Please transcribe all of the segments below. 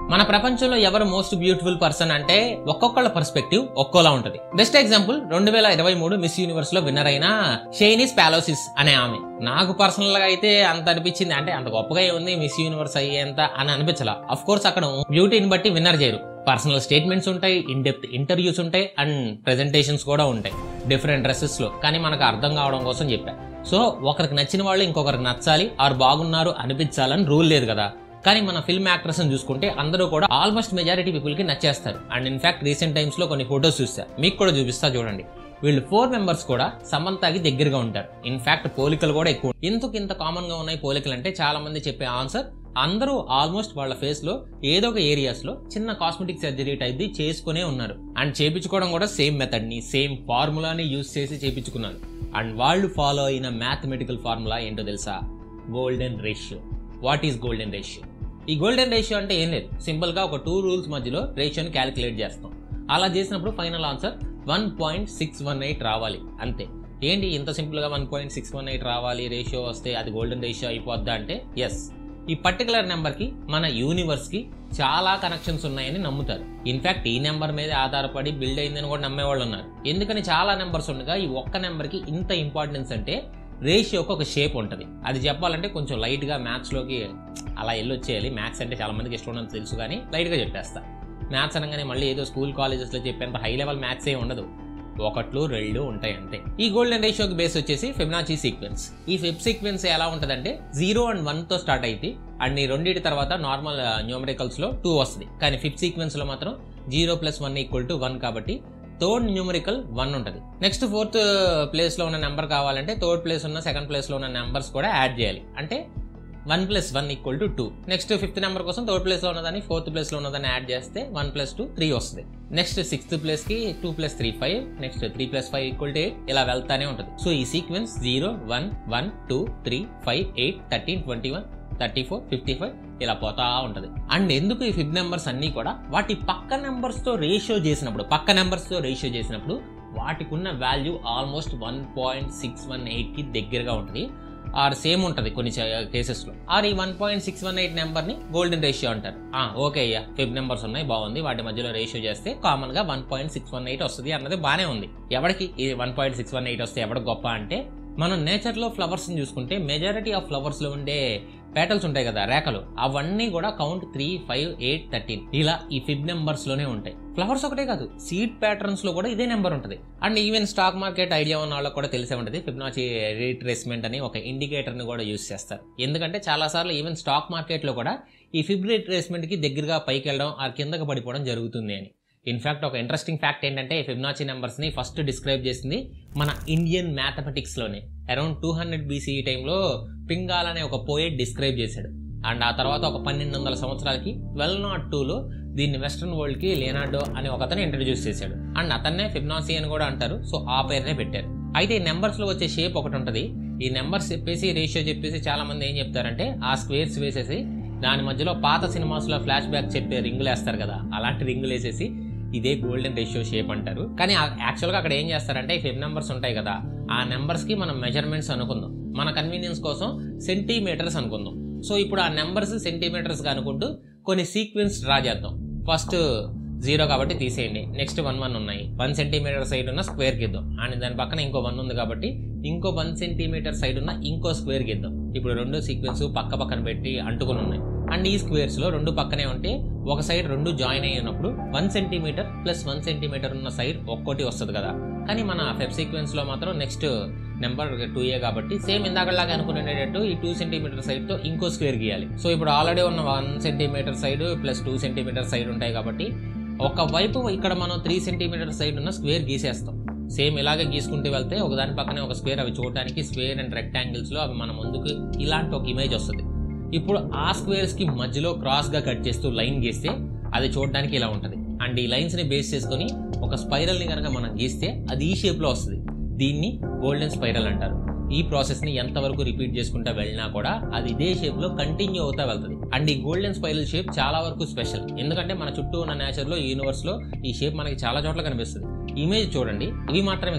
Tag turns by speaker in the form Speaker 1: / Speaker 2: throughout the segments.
Speaker 1: మన ప్రపంచంలో ఎవరు మోస్ట్ బ్యూటిఫుల్ పర్సన్ అంటే ఒక్కొక్కళ్ళ పర్స్పెక్టివ్ ఒక్కోలా ఉంటది బెస్ట్ ఎగ్జాంపుల్ రెండు వేల ఇరవై మూడు మిస్ యూనివర్స్ లో విన్నర్ అయిన షైనిస్ పాలోసిస్ అనే ఆమె నాకు పర్సనల్ గా అయితే అంత అనిపించింది అంటే అంత గొప్పగా ఉంది మిస్ యూనివర్స్ అయ్యేంత అని అనిపించలా అఫ్ కోర్స్ అక్కడ బ్యూటీని బట్టి విన్నర్ చేయరు పర్సనల్ స్టేట్మెంట్స్ ఉంటాయి ఇన్ డెప్త్ ఇంటర్వ్యూస్ ఉంటాయి అండ్ ప్రెజెంటేషన్స్ కూడా ఉంటాయి డిఫరెంట్ డ్రెస్సెస్ లో కానీ మనకు అర్థం కావడం కోసం చెప్పా సో ఒకరికి నచ్చిన వాళ్ళు ఇంకొకరికి నచ్చాలి ఆరు బాగున్నారు అనిపించాలని రూల్ లేదు కదా కానీ మన ఫిల్మ్ యాక్టర్స్ చూసుకుంటే అందరూ కూడా ఆల్మోస్ట్ మెజారిటీ పీపుల్ కి నచ్చేస్తారు అండ్ ఇన్ఫాక్ట్ రీసెంట్ టైమ్స్ లో కొన్ని ఫొటోస్ చూసా మీకు కూడా చూపిస్తా చూడండి వీళ్ళు ఫోర్ మెంబర్స్ కూడా సమంతాకి దగ్గరగా ఉంటారు ఇన్ఫాక్ట్ పోలికలు కూడా ఎక్కువ ఎందుకు ఇంత కామన్ గా ఉన్నాయి పోలికలు అంటే చాలా మంది చెప్పే ఆన్సర్ అందరూ ఆల్మోస్ట్ వాళ్ళ ఫేస్ లో ఏదో ఒక ఏరియాస్ లో చిన్న కాస్మెటిక్ సర్జరీ టైప్ ది చేసుకునే ఉన్నారు అండ్ చేపించుకోవడం కూడా సేమ్ మెథడ్ ని సేమ్ ఫార్ములాని యూజ్ చేసి చేపించుకున్నారు అండ్ వాళ్ళు ఫాలో అయిన మ్యాథమెటికల్ ఫార్ములా ఏంటో తెలుసా golden ratio what is golden ratio ఈ గోల్డెన్ రేషియో అంటే ఏం లేదు సింపుల్ గా ఒక టూ రూల్స్ మధ్యలో రేషియోని క్యాలిక్యులేట్ చేస్తాం అలా చేసినప్పుడు final answer one point six one eight రావాలి అంతే ఏంటి ఇంత సింపుల్ గా one point six one eight రావాలి రేషియో వస్తే అది గోల్డెన్ రేషియో అయిపోద్దా అంటే ఎస్ ఈ పర్టికులర్ నెంబర్ కి మన యూనివర్స్ కి చాలా కనెక్షన్స్ ఉన్నాయని నమ్ముతారు ఇన్ఫాక్ట్ ఈ నెంబర్ మీద ఆధారపడి బిల్డ్ అయిందని కూడా నమ్మేవాళ్ళు ఉన్నారు ఎందుకని చాలా నెంబర్స్ ఉండగా ఈ ఒక్క నెంబర్ కి ఇంత ఇంపార్టెన్స్ అంటే రేషియోకి ఒక షేప్ ఉంటుంది అది చెప్పాలంటే కొంచెం లైట్గా మ్యాథ్స్లోకి అలా వెళ్ళొచ్చేయాలి మ్యాథ్స్ అంటే చాలా మందికి ఇష్టం ఉండదు తెలుసు కానీ లైట్గా చెప్పేస్తా మ్యాథ్స్ అనగానే మళ్ళీ ఏదో స్కూల్ కాలేజెస్లో చెప్పేంత హై లెవెల్ మ్యాథ్స్ ఏ ఉండదు ఒకట్లు రెండు ఉంటాయి అంతే ఈ గోల్డెన్ రేషియోకి బేస్ వచ్చేసి ఫిబ్నాచీ సీక్వెన్స్ ఈ ఫిబ్ సీక్వెన్స్ ఎలా ఉంటదంటే జీరో అండ్ వన్ తో స్టార్ట్ అయితే అండ్ ఈ రెండింటి తర్వాత నార్మల్ న్యూమరికల్స్ లో టూ వస్తుంది కానీ ఫిఫ్త్ సీక్వెన్స్ లో మాత్రం zero plus one equal to one కాబట్టి థర్డ్ న్యూమరికల్ వన్ ఉంటుంది నెక్స్ట్ ఫోర్త్ ప్లేస్ లో ఉన్న నెంబర్ కావాలంటే థర్డ్ ప్లేస్ ఉన్న సెకండ్ ప్లేస్ లో ఉన్న నెంబర్స్ కూడా యాడ్ చేయాలి అంటే one plus one equal to two next fifth number కోసం థర్డ్ ప్లేస్ లో ఉన్నదాన్ని ఫోర్త్ ప్లేస్ లో ఉన్నదాన్ని యాడ్ చేస్తే వన్ ప్లస్ టూ త్రీ వస్తుంది నెక్స్ట్ సిక్స్త్ ప్లేస్ కి two plus three five next three plus five equal to eight ఇలా వెళ్తానే ఉంటుంది సో ఈ sequence zero one one two three five eight thirteen twenty one thirty four fifty five ఇలా పోతా ఉంటది and ఎందుకు ఈ ఫిఫ్ నెంబర్స్ అన్ని కూడా వాటి పక్క నెంబర్స్ తో రేషియో చేసినప్పుడు పక్క నెంబర్స్ తో రేషియో చేసినప్పుడు వాటికి ఉన్న value almost one point six one eight కి దగ్గరగా ఉంటుంది ఆర్ సేమ్ ఉంటుంది కొన్ని కేసెస్ లో ఆర్ ఈ one point six one eight number ని గోల్డెన్ రేషియో అంటారు ఆ, ఓకే అయ్యా ఫిఫ్ నెంబర్స్ ఉన్నాయి బాగుంది వాటి మధ్యలో రేషియో చేస్తే కామన్ గా one point six one eight వస్తుంది అన్నది బానే ఉంది ఎవరికి ఇది one point six one eight వస్తే ఎవరికి గొప్ప అంటే మనం నేచర్ లో ఫ్లవర్స్ ని చూసుకుంటే మెజారిటీ ఆఫ్ ఫ్లవర్స్ లో ఉండే పేటల్స్ ఉంటాయి కదా రేఖలు అవన్నీ కూడా count three five eight thirteen ఇలా ఈ ఫిబ్ నెంబర్స్ లోనే ఉంటాయి ఫ్లవర్స్ ఒకటే కాదు సీడ్ ప్యాటర్న్స్ లో కూడా ఇదే నెంబర్ ఉంటుంది and even stock market idea ఉన్న వాళ్ళకి కూడా తెలిసే ఉంటుంది ఫిబ్నాచి రీట్రేస్మెంట్ అని ఒక ఇండికేటర్ ని కూడా యూస్ చేస్తారు ఎందుకంటే చాలా సార్లు ఈవెన్ స్టాక్ మార్కెట్ లో కూడా ఈ ఫిబ్ రీట్రేస్మెంట్ కి దగ్గరగా పైకి వెళ్ళడం ఆ కిందకి పడిపోవడం జరుగుతుంది అని ఇన్ఫాక్ట్ ఒక ఇంట్రెస్టింగ్ ఫ్యాక్ట్ ఏంటంటే ఫిబ్నాచి నెంబర్స్ ని ఫస్ట్ డిస్క్రైబ్ చేసింది మన ఇండియన్ మ్యాథమెటిక్స్ లోనే అరౌండ్ టూ హండ్రెడ్ బీసీ టైంలో పింగాల్ అనే ఒక పోయెట్ డిస్క్రైబ్ చేశాడు అండ్ ఆ తర్వాత ఒక పన్నెండు వందల సంవత్సరాలకి ట్వెల్వ్ నాట్ టూలో దీన్ని వెస్ట్రన్ వరల్డ్ కి లేనార్డో అనే ఒక అతను ఇంట్రడ్యూస్ చేశాడు అండ్ అతన్నే ఫిబ్నాసి అని కూడా అంటారు సో ఆ పేరునే పెట్టారు అయితే ఈ నెంబర్స్ లో వచ్చే షేప్ ఒకటి ఉంటది ఈ నెంబర్స్ చెప్పేసి రేషియో చెప్పేసి చాలా మంది ఏం చెప్తారంటే ఆ స్క్వేర్స్ వేసేసి దాని మధ్యలో పాత సినిమాస్ లో ఫ్లాష్ బ్యాక్ చెప్పే రింగులు వేస్తారు కదా అలాంటి రింగులు వేసేసి ఇదే గోల్డెన్ రేషియో షేప్ అంటారు కానీ యాక్చువల్ గా అక్కడ ఏం చేస్తారంటే ఈ ఫిబ్ నెంబర్స్ ఉంటాయి కదా ఆ నెంబర్స్ కి మనం మెజర్మెంట్స్ అనుకుందాం మన కన్వీనియన్స్ కోసం సెంటీమీటర్స్ అనుకుందాం సో ఇప్పుడు ఆ నెంబర్స్ సెంటీమీటర్స్ గా అనుకుంటూ కొన్ని సీక్వెన్స్ డ్రా చేద్దాం ఫస్ట్ జీరో కాబట్టి తీసేయండి నెక్స్ట్ వన్ వన్ ఉన్నాయి వన్ సెంటీమీటర్ సైడ్ ఉన్న స్క్వేర్ గీద్దాం అండ్ దాని పక్కన ఇంకో వన్ ఉంది కాబట్టి ఇంకో వన్ సెంటీమీటర్ సైడ్ ఉన్న ఇంకో స్క్వేర్ గీద్దాం ఇప్పుడు రెండు సీక్వెన్స్ పక్క పక్కన పెట్టి అంటుకుని ఉన్నాయి అండ్ ఈ స్క్వేర్స్ లో రెండు పక్కనే ఉంటే ఒక సైడ్ రెండు జాయిన్ అయి ఉన్నప్పుడు one centimetre plus one centimetre ఉన్న సైడ్ ఒక్కోటి వస్తుంది కదా కానీ మన ఫెబ్ సీక్వెన్స్ లో మాత్రం నెక్స్ట్ నెంబర్ టూ ఏ కాబట్టి సేమ్ ఇందాకలాగా అనుకునేటట్టు ఈ టూ సెంటీమీటర్ సైడ్ తో ఇంకో స్క్వేర్ గీయాలి సో ఇప్పుడు ఆల్రెడీ ఉన్న one centimetre side plus two centimetre side ఉంటాయి కాబట్టి ఒక వైపు ఇక్కడ మనం త్రీ సెంటీమీటర్ సైడ్ ఉన్న స్క్వేర్ గీసేస్తాం సేమ్ ఇలాగే గీసుకుంటూ వెళ్తే ఒక దాని పక్కనే ఒక స్క్వేర్ అవి చూడడానికి స్క్వేర్ అండ్ రెక్టాంగిల్స్ లో అవి మన ముందుకు ఇలాంటి ఒక ఇమేజ్ వస్తుంది ఇప్పుడు ఆ స్క్వేర్స్ కి మధ్యలో క్రాస్ గా కట్ చేస్తూ లైన్ గీస్తే అది చూడడానికి ఇలా ఉంటుంది అండ్ ఈ లైన్స్ ని బేస్ చేసుకొని ఒక స్పైరల్ ని కనుక మనం గీస్తే అది ఈ షేప్ లో వస్తుంది దీన్ని గోల్డెన్ స్పైరల్ అంటారు ఈ ప్రాసెస్ ని ఎంతవరకు రిపీట్ చేసుకుంటా వెళ్ళినా కూడా అది ఇదే షేప్ లో కంటిన్యూ అవుతా వెళ్తుంది అండ్ ఈ గోల్డెన్ స్పైరల్ షేప్ చాలా వరకు స్పెషల్ ఎందుకంటే మన చుట్టూ ఉన్న నేచర్ లో యూనివర్స్ లో ఈ షేప్ మనకి చాలా చోట్ల కనిపిస్తుంది ఇమేజ్ చూడండి ఇవి మాత్రమే కాదు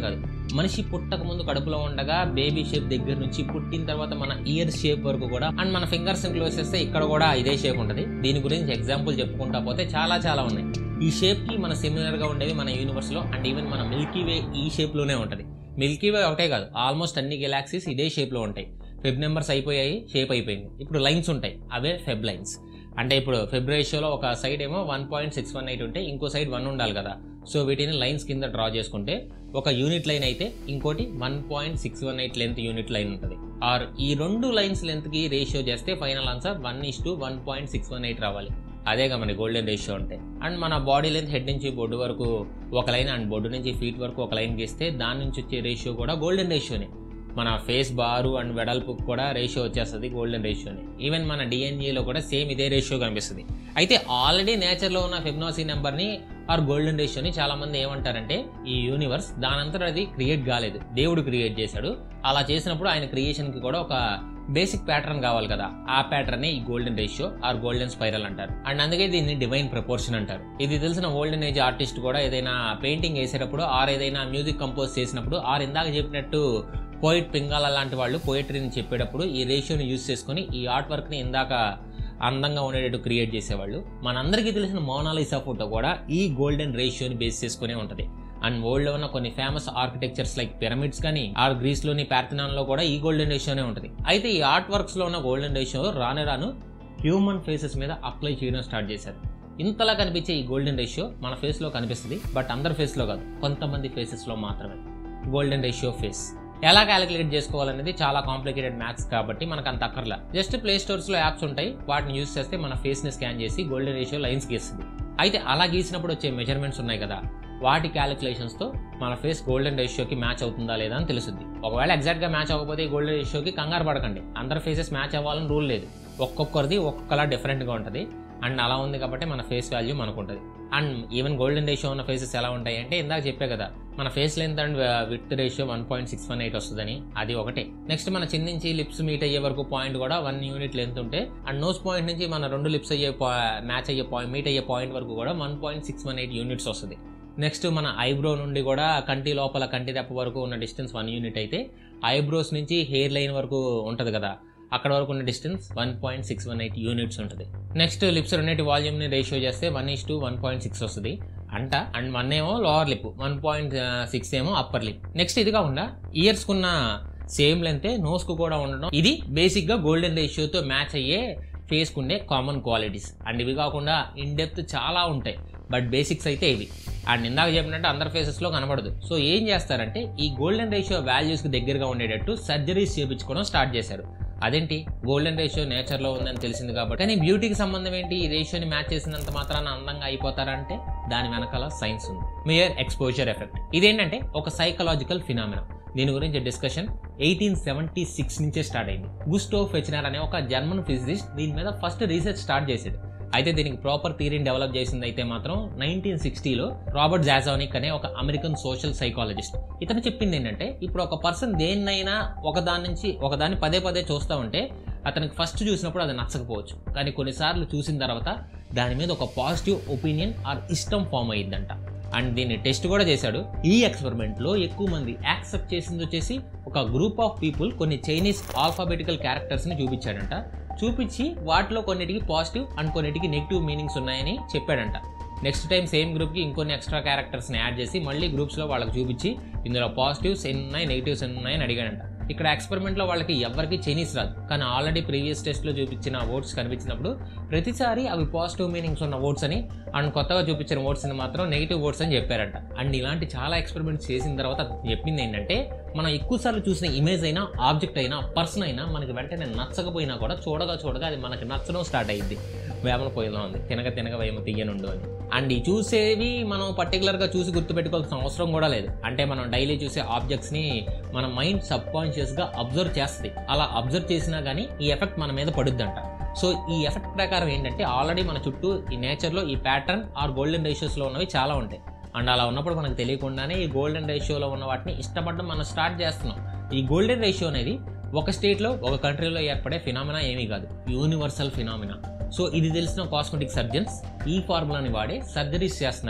Speaker 1: మనిషి పుట్టక ముందు కడుపులో ఉండగా బేబీ షేప్ దగ్గర నుంచి పుట్టిన తర్వాత మన ఇయర్ షేప్ వరకు కూడా అండ్ మన ఫింగర్స్ క్లోజ్ చేస్తే ఇక్కడ కూడా ఇదే షేప్ ఉంటుంది దీని గురించి ఎగ్జాంపుల్ చెప్పుకుంటా పోతే చాలా చాలా ఉన్నాయి ఈ షేప్ కి మన సిమిలర్ గా ఉండేవి మన యూనివర్స్ లో అండ్ ఈవెన్ మన మిల్కీ వే ఈ షేప్ లోనే ఉంటది మిల్కీ వే ఒకటే కాదు ఆల్మోస్ట్ అన్ని గెలాక్సీస్ ఇదే షేప్ లో ఉంటాయి ఫెబ్ నెంబర్స్ అయిపోయాయి షేప్ అయిపోయింది ఇప్పుడు లైన్స్ ఉంటాయి అవే ఫెబ్ లైన్స్ అంటే ఇప్పుడు ఫెబ్ రేషియోలో ఒక సైడ్ ఏమో one point six one eight ఉంటే ఇంకో సైడ్ వన్ ఉండాలి కదా సో వీటిని లైన్స్ కింద డ్రా చేసుకుంటే ఒక యూనిట్ లైన్ అయితే ఇంకోటి one point six one eight length unit line ఉంటుంది ఆర్ ఈ రెండు లైన్స్ లెంత్ కి రేషియో చేస్తే final answer one is to one point six one eight రావాలి అదేగా మన గోల్డెన్ రేషియో అంటే అండ్ మన బాడీ లెంత్ హెడ్ నుంచి బొడ్డు వరకు ఒక లైన్ అండ్ బొడ్డు నుంచి ఫీట్ వరకు ఒక లైన్ గీస్తే దాని నుంచి వచ్చే రేషియో కూడా గోల్డెన్ రేషియోనే మన ఫేస్ బారు అండ్ వెడల్పు కూడా రేషియో వచ్చేస్తుంది గోల్డెన్ రేషియోని ఈవెన్ మన డిఎన్ఏలో కూడా సేమ్ ఇదే రేషియో కనిపిస్తుంది అయితే ఆల్రెడీ నేచర్లో ఉన్న ఫిబ్నోసీ నెంబర్ని ఆర్ గోల్డెన్ రేషియోని చాలా మంది ఏమంటారంటే ఈ యూనివర్స్ దానంతట అది క్రియేట్ కాలేదు దేవుడు క్రియేట్ చేశాడు అలా చేసినప్పుడు ఆయన క్రియేషన్కి కూడా ఒక బేసిక్ ప్యాటర్న్ కావాలి కదా ఆ ప్యాటర్న్ ఈ golden ratio or golden spiral అంటారు అండ్ అందుకే దీన్ని డివైన్ ప్రపోర్షన్ అంటారు ఇది తెలిసిన ఓల్డెన్ ఏజ్ ఆర్టిస్ట్ కూడా ఏదైనా పెయింటింగ్ వేసేటప్పుడు ఆర్ ఏదైనా మ్యూజిక్ కంపోజ్ చేసినప్పుడు ఆర్ ఇందాక చెప్పినట్టు పోయిట్ పింగాల లాంటి వాళ్ళు పోయిటరీని చెప్పేటప్పుడు ఈ రేషియోని యూజ్ చేసుకుని ఈ ఆర్ట్ వర్క్ని ఇందాక అందంగా ఉండేటట్టు క్రియేట్ చేసేవాళ్ళు మనందరికీ తెలిసిన మోనాలిసా ఫోటో కూడా ఈ గోల్డెన్ రేషియోని బేస్ చేసుకునే ఉంటుంది అండ్ వరల్డ్ లో ఉన్న కొన్ని ఫేమస్ ఆర్కిటెక్చర్స్ లైక్ పిరమిడ్స్ కానీ ఆర్ గ్రీస్ లోని పార్థనాన్ లో కూడా ఈ గోల్డెన్ రేషియోనే ఉంటుంది అయితే ఈ ఆర్ట్ వర్క్స్ లో ఉన్న గోల్డెన్ రేషియో రాను రాను హ్యూమన్ ఫేసెస్ మీద అప్లై చేయడం స్టార్ట్ చేశారు ఇంతలా కనిపించే ఈ గోల్డెన్ రేషియో మన ఫేస్ లో కనిపిస్తుంది బట్ అందరి ఫేస్ లో కాదు కొంతమంది ఫేసెస్ లో మాత్రమే గోల్డెన్ రేషియో ఫేస్ ఎలా క్యాలిక్యులేట్ చేసుకోవాలనేది చాలా కాంప్లికేటెడ్ మ్యాథ్స్ కాబట్టి మనకు అంత అక్కర్లా జస్ట్ ప్లే స్టోర్స్ లో యాప్స్ ఉంటాయి వాటిని యూస్ చేస్తే మన ఫేస్ ని స్కాన్ చేసి గోల్డెన్ రేషియో లైన్స్ గీస్తుంది అయితే అలా గీసినప్పుడు వచ్చే మెజర్మెంట్స్ ఉన్నాయి కదా వాటి క్యాలిక్యులేషన్స్ తో మన ఫేస్ గోల్డెన్ రేషియోకి మ్యాచ్ అవుతుందా లేదా అని తెలుస్తుంది ఒకవేళ ఎగ్జాక్ట్ గా మ్యాచ్ అవ్వకపోతే ఈ గోల్డెన్ రేషియోకి కంగారు పడకండి అందరి ఫేసెస్ మ్యాచ్ అవ్వాలని రూల్ లేదు ఒక్కొక్కరిది ఒక్కొక్కలా డిఫరెంట్ గా ఉంటుంది అండ్ అలా ఉంది కాబట్టి మన ఫేస్ వాల్యూ మనకు ఉంటుంది అండ్ ఈవెన్ గోల్డెన్ రేషియో ఉన్న ఫేసెస్ ఎలా ఉంటాయి అంటే ఇందాక చెప్పే కదా మన face length and with ratio one point six one eight వస్తుందని అది ఒకటే నెక్స్ట్ మన చిన్న నుంచి లిప్స్ మీట్ అయ్యే వరకు పాయింట్ కూడా వన్ యూనిట్ లెంత్ ఉంటే అండ్ నోస్ పాయింట్ నుంచి మన రెండు లిప్స్ అయ్యే మ్యాచ్ అయ్యే పాయింట్ మీట్ అయ్యే పాయింట్ వరకు కూడా one point six one eight units వస్తుంది నెక్స్ట్ మన ఐబ్రో నుండి కూడా కంటి లోపల కంటి రెప్ప వరకు ఉన్న డిస్టెన్స్ వన్ యూనిట్ అయితే ఐబ్రోస్ నుంచి హెయిర్ లైన్ వరకు ఉంటుంది కదా అక్కడ వరకు ఉన్న distance one point six one eight units ఉంటుంది నెక్స్ట్ లిప్స్ రెండింటి వాల్యూమ్ని రేషియో చేస్తే one is to one point six వస్తుంది అంట అండ్ వన్ ఏమో lower lip one point six ఏమో అప్పర్ లిప్ నెక్స్ట్ ఇది కాకుండా ఇయర్స్ కున్న సేమ్ లెంతే నోస్ కు కూడా ఉండడం ఇది బేసిక్ గా గోల్డెన్ రేషియోతో మ్యాచ్ అయ్యే ఫేస్ కుండే కామన్ క్వాలిటీస్ అండ్ ఇవి కాకుండా ఇన్ డెప్త్ చాలా ఉంటాయి బట్ బేసిక్స్ అయితే ఇవి అండ్ ఇందాక చెప్పినట్టు అందరి ఫేసెస్ లో కనబడదు సో ఏం చేస్తారంటే ఈ గోల్డెన్ రేషియో వాల్యూస్ కి దగ్గరగా ఉండేటట్టు సర్జరీస్ చేయించుకోవడం స్టార్ట్ చేశారు అదేంటి గోల్డెన్ రేషియో నేచర్ లో ఉందని తెలిసింది కాబట్టి కానీ బ్యూటీకి సంబంధం ఏంటి ఈ రేషియోని మ్యాచ్ చేసినంత మాత్రాన అందంగా అయిపోతారంటే దాని వెనకాల సైన్స్ ఉంది మియర్ ఎక్స్పోజర్ ఎఫెక్ట్ ఇదేంటంటే ఒక సైకలాజికల్ ఫినామినా దీని గురించి డిస్కషన్ ఎయిటీన్ సెవెంటీ సిక్స్ నుంచే స్టార్ట్ అయింది గుస్టో ఫెచినర్ అనే ఒక జర్మన్ ఫిజిసిస్ట్ దీని మీద ఫస్ట్ రీసెర్చ్ స్టార్ట్ చేసాడు అయితే దీనికి ప్రాపర్ థియరీని డెవలప్ చేసింది అయితే మాత్రం నైన్టీన్ సిక్స్టీలో రాబర్ట్ జాజానిక్ అనే ఒక అమెరికన్ సోషల్ సైకాలజిస్ట్ ఇతను చెప్పింది ఏంటంటే ఇప్పుడు ఒక పర్సన్ దేన్నైనా ఒక దాని నుంచి ఒక దాన్ని పదే పదే చూస్తూ ఉంటే అతనికి ఫస్ట్ చూసినప్పుడు అది నచ్చకపోవచ్చు కానీ కొన్నిసార్లు చూసిన తర్వాత దాని మీద ఒక పాజిటివ్ ఒపీనియన్ ఆర్ ఇష్టం ఫామ్ అయ్యిద్దంట అండ్ దీన్ని టెస్ట్ కూడా చేశాడు ఈ ఎక్స్పెరిమెంట్ లో ఎక్కువ మంది యాక్సెప్ట్ చేసింది వచ్చేసి ఒక గ్రూప్ ఆఫ్ పీపుల్ కొన్ని చైనీస్ ఆల్ఫాబెటికల్ క్యారెక్టర్స్ ని చూపించాడంట చూపించి వాటిలో కొన్నిటికి పాజిటివ్ అండ్ కొన్నిటికి నెగిటివ్ మీనింగ్స్ ఉన్నాయని చెప్పాడంట నెక్స్ట్ టైం సేమ్ గ్రూప్కి ఇంకొన్ని ఎక్స్ట్రా క్యారెక్టర్స్ని యాడ్ చేసి మళ్ళీ గ్రూప్స్లో వాళ్ళకి చూపించి ఇందులో పాజిటివ్స్ ఎన్ని ఉన్నాయి నెగిటివ్స్ ఎన్ని ఉన్నాయని అడిగాడంట ఇక్కడ ఎక్స్పెరిమెంట్లో వాళ్ళకి ఎవరికి చైనీస్ రాదు కానీ ఆల్రెడీ ప్రీవియస్ టెస్ట్లో చూపించిన వర్డ్స్ కనిపించినప్పుడు ప్రతిసారి అవి పాజిటివ్ మీనింగ్స్ ఉన్న వర్డ్స్ అని అండ్ కొత్తగా చూపించిన వర్డ్స్ని మాత్రం నెగిటివ్ వర్డ్స్ అని చెప్పారంట అండ్ ఇలాంటి చాలా ఎక్స్పెరిమెంట్స్ చేసిన తర్వాత చెప్పింది ఏంటంటే మనం ఎక్కువసార్లు చూసిన ఇమేజ్ అయినా ఆబ్జెక్ట్ అయినా పర్సన్ అయినా మనకి వెంటనే నచ్చకపోయినా కూడా చూడగా చూడగా అది మనకి నచ్చడం స్టార్ట్ అయ్యింది వేమన పోయిలా ఉంది తినగ తినగ వేమ తీయనుండు అని అండ్ ఈ చూసేవి మనం పర్టికులర్గా చూసి గుర్తుపెట్టుకోవాల్సిన అవసరం కూడా లేదు అంటే మనం డైలీ చూసే ఆబ్జెక్ట్స్ని మన మైండ్ సబ్ కాన్షియస్గా అబ్జర్వ్ చేస్తుంది అలా అబ్జర్వ్ చేసినా కానీ ఈ ఎఫెక్ట్ మన మీద పడుద్దంట సో ఈ ఎఫెక్ట్ ప్రకారం ఏంటంటే ఆల్రెడీ మన చుట్టూ ఈ నేచర్లో ఈ ప్యాటర్న్ ఆర్ గోల్డెన్ రేషియోస్లో ఉన్నవి చాలా ఉంటాయి అండ్ అలా ఉన్నప్పుడు మనకు తెలియకుండానే ఈ గోల్డెన్ రేషియోలో ఉన్న వాటిని ఇష్టపడడం మనం స్టార్ట్ చేస్తున్నాం ఈ గోల్డెన్ రేషియో అనేది ఒక స్టేట్లో ఒక కంట్రీలో ఏర్పడే ఫినామినా ఏమీ కాదు యూనివర్సల్ ఫినామినా సో ఇది తెలిసిన కాస్మెటిక్ సర్జన్స్ ఈ ఫార్ములాని వాడే సర్జరీస్ చేస్తున్నారు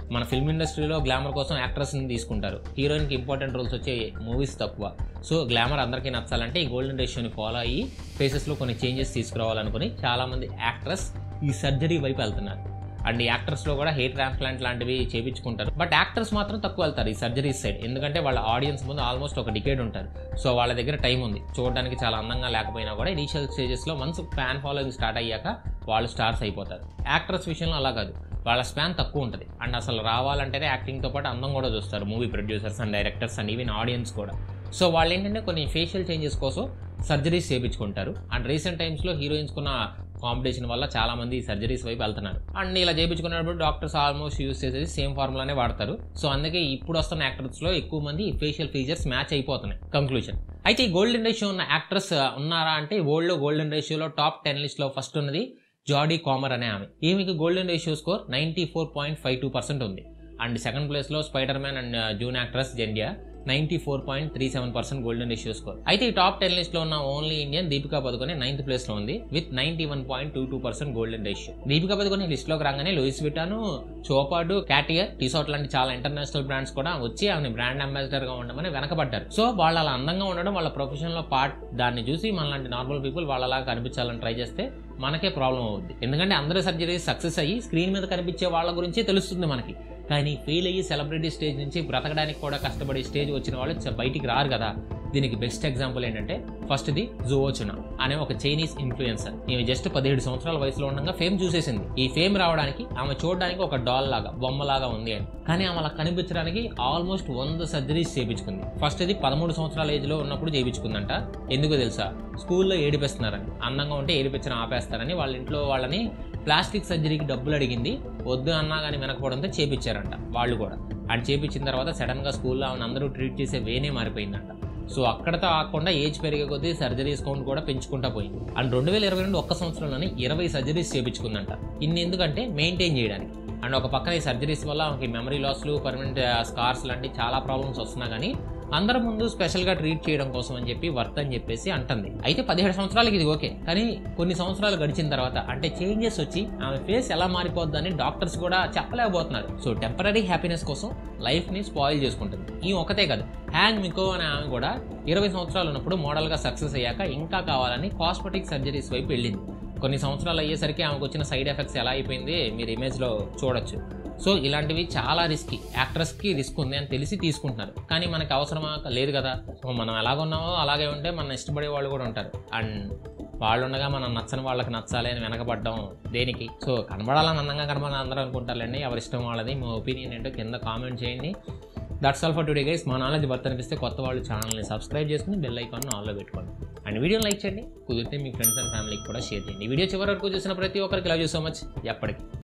Speaker 1: మన ఫిల్మ్ ఇండస్ట్రీలో గ్లామర్ కోసం యాక్ట్రెస్ని తీసుకుంటారు హీరోయిన్కి ఇంపార్టెంట్ రోల్స్ వచ్చే మూవీస్ తక్కువ సో గ్లామర్ అందరికీ నచ్చాలంటే ఈ గోల్డెన్ రేషియోని ఫాలో అయ్యి ఫేసెస్లో కొన్ని చేంజెస్ తీసుకురావాలనుకుని చాలామంది యాక్ట్రెస్ ఈ సర్జరీ వైపు వెళ్తున్నారు అండ్ యాక్టర్స్లో కూడా హెయిర్ ట్రాన్స్ప్లాంట్ లాంటివి చేయించుకుంటారు బట్ యాక్టర్స్ మాత్రం తక్కువ వెళ్తారు ఈ సర్జరీస్ సైడ్ ఎందుకంటే వాళ్ళ ఆడియన్స్ ముందు ఆల్మోస్ట్ ఒక డికేడ్ ఉంటారు సో వాళ్ళ దగ్గర టైం ఉంది చూడడానికి చాలా అందంగా లేకపోయినా కూడా ఇనీషియల్ స్టేజెస్లో వన్స్ ఫ్యాన్ ఫాలోయింగ్ స్టార్ట్ అయ్యాక వాళ్ళు స్టార్స్ అయిపోతారు యాక్టర్స్ విషయంలో అలా కాదు వాళ్ళ స్పాన్ తక్కువ ఉంటుంది అండ్ అసలు రావాలంటేనే యాక్టింగ్తో పాటు అందం కూడా చూస్తారు movie producers and directors and even audience కూడా సో వాళ్ళు ఏంటంటే కొన్ని ఫేషియల్ చేంజెస్ కోసం సర్జరీస్ చేయించుకుంటారు అండ్ రీసెంట్ టైమ్స్లో హీరోయిన్స్కున్న కాంపిటీషన్ వల్ల చాలా మంది సర్జరీస్ వైపు వెళ్తున్నారు అండ్ ఇలా చేయించుకున్నప్పుడు డాక్టర్స్ ఆల్మోస్ట్ యూస్ చేసేది సేమ్ ఫార్ములానే వాడతారు సో అందుకే ఇప్పుడు వస్తున్న యాక్టర్స్ లో ఎక్కువ మంది ఫేషియల్ ఫీచర్స్ మ్యాచ్ అయిపోతున్నాయి కంక్లూజన్ అయితే ఈ గోల్డెన్ రేషియో ఉన్న యాక్టర్స్ ఉన్నారా అంటే వరల్డ్ లో గోల్డెన్ రేషియోలో టాప్ టెన్ లిస్ట్ లో ఫస్ట్ ఉన్నది జాడీ కామర్ అనే ఆమె ఈమెకి golden ratio score ninety four point five two percent ఉంది అండ్ సెకండ్ ప్లేస్ లో Spider Man and Dune actress Zendaya ninety four point three seven percent golden ratio score అయితే ఈ top ten list లో ఉన్న only Indian Deepika Padukone ninth place లో ఉంది with ninety one point two two percent golden ratio Deepika Padukone list లోకి రాగానే Louis విటాను చోపాడు క్యాటియర్ T shirt లాంటి చాలా ఇంటర్నేషనల్ బ్రాండ్స్ కూడా వచ్చి ఆమె బ్రాండ్ అంబాసిడర్ గా ఉండమని వెనకబడ్డారు సో వాళ్ళు అలా అందంగా ఉండడం వాళ్ళ ప్రొఫెషన్ లో పార్ట్ దాన్ని చూసి మనలాంటి నార్మల్ పీపుల్ వాళ్ళలాగా కనిపించాలని ట్రై చేస్తే మనకే ప్రాబ్లం అవుద్ది ఎందుకంటే అందరూ సర్జరీస్ సక్సెస్ అయ్యి స్క్రీన్ మీద కనిపించే వాళ్ళ గురించే తెలుస్తుంది మనకి కానీ ఫెయిల్ అయ్యి సెలబ్రిటీ స్టేజ్ నుంచి బ్రతకడానికి కూడా కష్టపడి స్టేజ్ వచ్చిన వాళ్ళు చ- బయటికి రారు కదా దీనికి బెస్ట్ ఎగ్జాంపుల్ ఏంటంటే ఫస్ట్ ది జువోచునా అనే ఒక చైనీస్ ఇన్ఫ్లుయెన్సర్ ఈమె జస్ట్ పదిహేడు సంవత్సరాల వయసులో ఉండగా ఫేమ్ చూసేసింది ఈ ఫేమ్ రావడానికి ఆమె చూడడానికి ఒక డాల్ లాగా బొమ్మలాగా ఉంది అని కానీ ఆమె అలా కనిపించడానికి ఆల్మోస్ట్ వంద సర్జరీస్ చేయించుకుంది ఫస్ట్ ఇది పదమూడు సంవత్సరాల ఏజ్ లో ఉన్నప్పుడు చేయించుకుందంట ఎందుకు తెలుసా స్కూల్లో ఏడిపిస్తున్నారని అందంగా ఉంటే ఏడిపించడం ఆపేస్తారని వాళ్ళ ఇంట్లో వాళ్ళని ప్లాస్టిక్ సర్జరీకి డబ్బులు అడిగింది వద్దు అన్నా కానీ వెనకపోవడంతో చేపించారంట వాళ్ళు కూడా అండ్ చేపించిన తర్వాత సడన్ గా స్కూల్లో ఆమెను అందరూ ట్రీట్ చేసే వేనే మారిపోయిందంట సో అక్కడతో ఆకుండా ఏజ్ పెరిగే కొద్దీ సర్జరీస్ కౌంట్ కూడా పెంచుకుంటా పోయింది అండ్ రెండు వేల ఇరవై రెండు ఒక్క సంవత్సరంలోనే ఇరవై సర్జరీస్ చేయించుకుందంట ఇన్ని ఎందుకంటే మెయింటైన్ చేయడానికి అండ్ ఒక పక్కన ఈ సర్జరీస్ వల్ల ఆమెకి మెమరీ లాస్లు పర్మనెంట్ స్కార్స్ లాంటి చాలా ప్రాబ్లమ్స్ వస్తున్నా కానీ అందరి ముందు స్పెషల్ గా ట్రీట్ చేయడం కోసం అని చెప్పి వర్త్ అని చెప్పేసి అంటుంది అయితే పదిహేడు సంవత్సరాలకి ఇది ఓకే కానీ కొన్ని సంవత్సరాలు గడిచిన తర్వాత అంటే చేంజెస్ వచ్చి ఆమె ఫేస్ ఎలా మారిపోద్దని డాక్టర్స్ కూడా చెప్పలేకపోతున్నారు సో టెంపరీ హ్యాపీనెస్ కోసం లైఫ్ ని స్పాయిల్ చేసుకుంటుంది ఈ ఒకతే కాదు హ్యాంగ్ మికో అనే ఆమె కూడా ఇరవై సంవత్సరాలు ఉన్నప్పుడు మోడల్ గా సక్సెస్ అయ్యాక ఇంకా కావాలని కాస్మెటిక్ సర్జరీస్ వైపు వెళ్ళింది కొన్ని సంవత్సరాలు అయ్యేసరికి ఆమెకు వచ్చిన సైడ్ ఎఫెక్ట్స్ ఎలా అయిపోయింది మీరు ఇమేజ్ లో చూడొచ్చు సో ఇలాంటివి చాలా రిస్కీ యాక్ట్రెస్కి రిస్క్ ఉంది అని తెలిసి తీసుకుంటున్నారు కానీ మనకి అవసరమా లేదు కదా సో మనం ఎలాగ ఉన్నామో అలాగే ఉంటే మనం ఇష్టపడే వాళ్ళు కూడా ఉంటారు అండ్ వాళ్ళు ఉండగా మనం నచ్చని వాళ్ళకి నచ్చాలి అని వెనకబడ్డం దేనికి సో కనబడాలని అందంగా కనబడాలని అందరూ అనుకుంటారులేండి ఎవరి ఇష్టం వాళ్ళది మా ఒపీనియన్ ఏంటో కింద కామెంట్ చేయండి that's all for today guys మా నాలెడ్జ్ వర్త్ అనిపిస్తే కొత్త వాళ్ళు ఛానల్ని సబ్స్క్రైబ్ చేసుకుని బెల్ ఐకాన్ ఆన్లో పెట్టుకోండి అండ్ వీడియోని లైక్ చేయండి కుదిరితే మీ ఫ్రెండ్స్ అండ్ ఫ్యామిలీకి కూడా షేర్ చేయండి ఈ వీడియో చివరి వరకు చూసిన ప్రతి ఒక్కరికి లవ్ యూ సో మచ్ ఎప్పటికీ